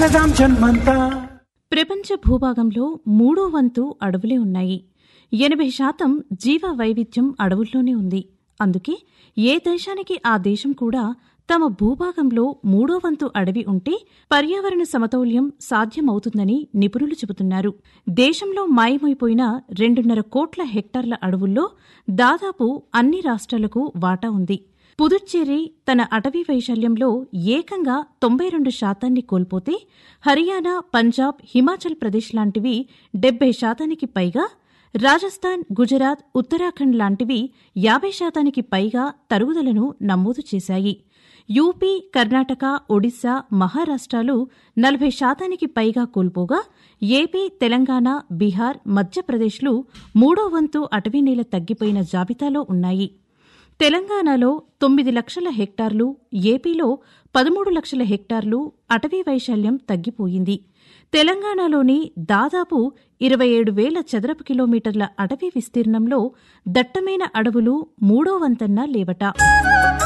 కలదాం జన్మంతా ప్రపంచ భూభాగంలో మూడో వంతు అడవులే ఉన్నాయి ఎనభై శాతం జీవ వైవిధ్యం అడవుల్లోనే ఉంది అందుకే ఏ దేశానికి ఆ దేశం కూడా తమ భూభాగంలో మూడో వంతు అడవి ఉంటే పర్యావరణ సమతౌల్యం సాధ్యమవుతుందని నిపుణులు చెబుతున్నారు దేశంలో మాయమైపోయిన రెండున్నర కోట్ల హెక్టార్ల అడవుల్లో దాదాపు అన్ని రాష్ట్రాలకు వాటా ఉంది పుదుచ్చేరి తన అటవీ వైశాల్యంలో ఏకంగా తొంభై రెండు శాతాన్ని కోల్పోతే హర్యానా పంజాబ్ హిమాచల్ ప్రదేశ్ లాంటివి డెబ్బై శాతానికి పైగా రాజస్థాన్ గుజరాత్ ఉత్తరాఖండ్ లాంటివి యాభై శాతానికి పైగా తరుగుదలను నమోదు చేశాయి యూపీ కర్ణాటక ఒడిశా మహారాష్ట్రాలు నలభై శాతానికి పైగా కోల్పోగా ఏపీ తెలంగాణ బీహార్ మధ్యప్రదేశ్లు మూడో వంతు అటవీ నేల తగ్గిపోయిన జాబితాలో ఉన్నాయి తెలంగాణలో తొమ్మిది లక్షల హెక్టార్లు ఏపీలో పదమూడు లక్షల హెక్టార్లు అటవీ వైశాల్యం తగ్గిపోయింది తెలంగాణలోని దాదాపు ఇరవై ఏడు వేల చదరపు కిలోమీటర్ల అటవీ విస్తీర్ణంలో దట్టమైన అడవులు మూడో వంతన్నా లేవట